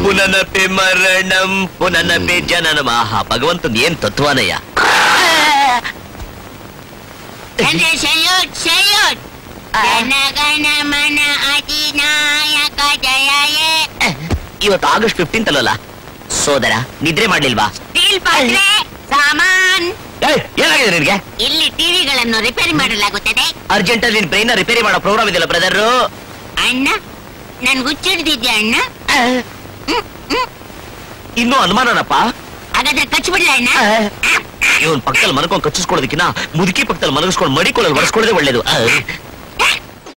ಪುನನಪಿ ಮರಣಂ ಪುನನಪಿ ಜನನಂ ಆಹಾ ಭಗವಂತನ್ ಏನ್ ತತ್ವನಯ್ಯ ಅಂದ್ರೆ ಸಲ್ಯೂಟ್ ಸಲ್ಯೂಟ್ ಜನಗಣ ಮನ ಅಧಿನಾಯಕ ಜಯಯೇ ಇವತ್ತು ಆಗಸ್ಟ್ ಫಿಫ್ಟೀನ್ತ್ ಅಲ್ಲಲ್ಲ ಸೋದರ ನಿದ್ರೆ ಮಾಡ್ಲಿಲ್ವಾ ಸ್ಟೀಲ್ ಪಾತ್ರೆ ಸಾಮಾನ್ ಏಯ್, ಏನಾಗಿದೆ ನಿನ್ಗೆ ಇಲ್ಲಿ ಟಿವಿಗಳನ್ನು ರಿಪೇರಿ ಮಾಡಲಾಗುತ್ತದೆ ಅರ್ಜೆಂಟ್ ಅಲ್ಲಿ ಬ್ರೈನ್ ರಿಪೇರಿ ಮಾಡೋ ಪ್ರೋಗ್ರಾಮ್ ಇದೆಯಲ್ಲ ಬ್ರದರ್ ಅಣ್ಣ ನನ್ ಹುಚ್ಚಿಡ್ದಿದ್ಯಾ ಅಣ್ಣ ಹ್ಮ್, ಹ್ಮ್. ಇನ್ನೂ ಅನುಮಾನನಪ್ಪ ಹಾಗಾದ್ರೆ ಕಚ್ಬಿಡ್ಲ ಅಣ್ಣ ಇವನ್ ಪಕ್ಕದಲ್ಲಿ ಮನ್ಕೊಂಡ್ ಕಚ್ಚಿಸ್ಕೊಳ್ಳೋದಕ್ಕಿನ್ನ ಮುದುಕಿ ಪಕ್ಕದಲ್ಲಿ ಮಲಗಿಸ್ಕೊಂಡು ಮಡಿಕೊಳ್ಳಲು ಒರೆಸ್ಕೊಳ್ಳೋದೇ ಒಳ್ಳೇದು